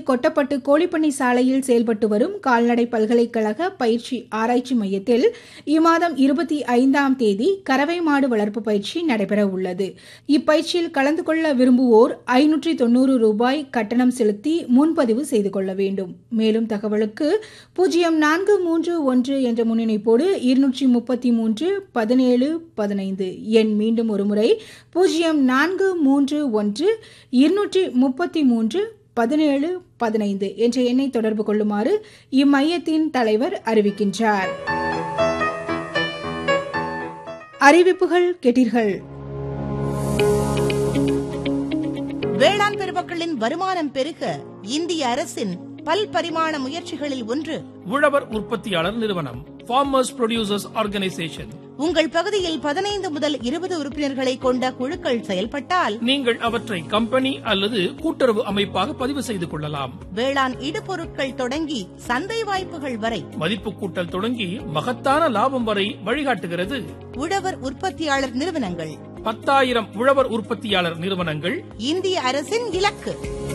கொட்டப்பட்டு கோழிப்பண்ணை சாலையில் செயல்பட்டு வரும் கால்நடை பல்கலைக்கழக பயிற்சி ஆராய்ச்சி மையத்தில் இம்மாதம் இருபத்தி ஐந்தாம் தேதி கறவை மாடு வளர்ப்பு பயிற்சி நடைபெற உள்ளது இப்பயிற்சியில் கலந்து கொள்ள விரும்புவோர் ஐநூற்றி தொண்ணூறு ரூபாய் கட்டணம் செலுத்தி முன்பதிவு செய்து கொள்ள வேண்டும் மேலும் தகவலுக்கு பூஜ்ஜியம் நான்கு மூன்று ஒன்று என்ற முன்னிணைப்போடு இருநூற்றி முப்பத்தி மூன்று பதினேழு பதினைந்து எண் மீண்டும் ஒருமுறை பூஜ்ஜியம் நான்கு மூன்று ஒன்று இருநூற்றி முப்பத்தி மூன்று பதினேழு பதினைந்து என்ற எண்ணை தொடர்பு கொள்ளுமாறு இம்மையத்தின் தலைவர் அறிவிக்கின்றார் அறிவிப்புகள் கேட்டீர்கள் வேளாண் பெருமக்களின் வருமானம் பெருக இந்திய அரசின் பல்பரிமாண முயற்சிகளில் ஒன்று உழவர் உற்பத்தியாளர் நிறுவனம் ஃபார்மர்ஸ் ப்ரொடியூசர்ஸ் ஆர்கனைசேஷன் உங்கள் பகுதியில் பதினைந்து முதல் இருபது உறுப்பினர்களை கொண்ட குழுக்கள் செயல்பட்டால் நீங்கள் அவற்றை கம்பெனி அல்லது கூட்டுறவு அமைப்பாக பதிவு செய்து கொள்ளலாம் வேளாண் இடுபொருட்கள் தொடங்கி சந்தை வாய்ப்புகள் வரை மதிப்பு கூட்டல் தொடங்கி மகத்தான லாபம் வரை வழிகாட்டுகிறது உழவர் உற்பத்தியாளர் நிறுவனங்கள் பத்தாயிரம் உழவர் உற்பத்தியாளர் நிறுவனங்கள் இந்திய அரசின் இலக்கு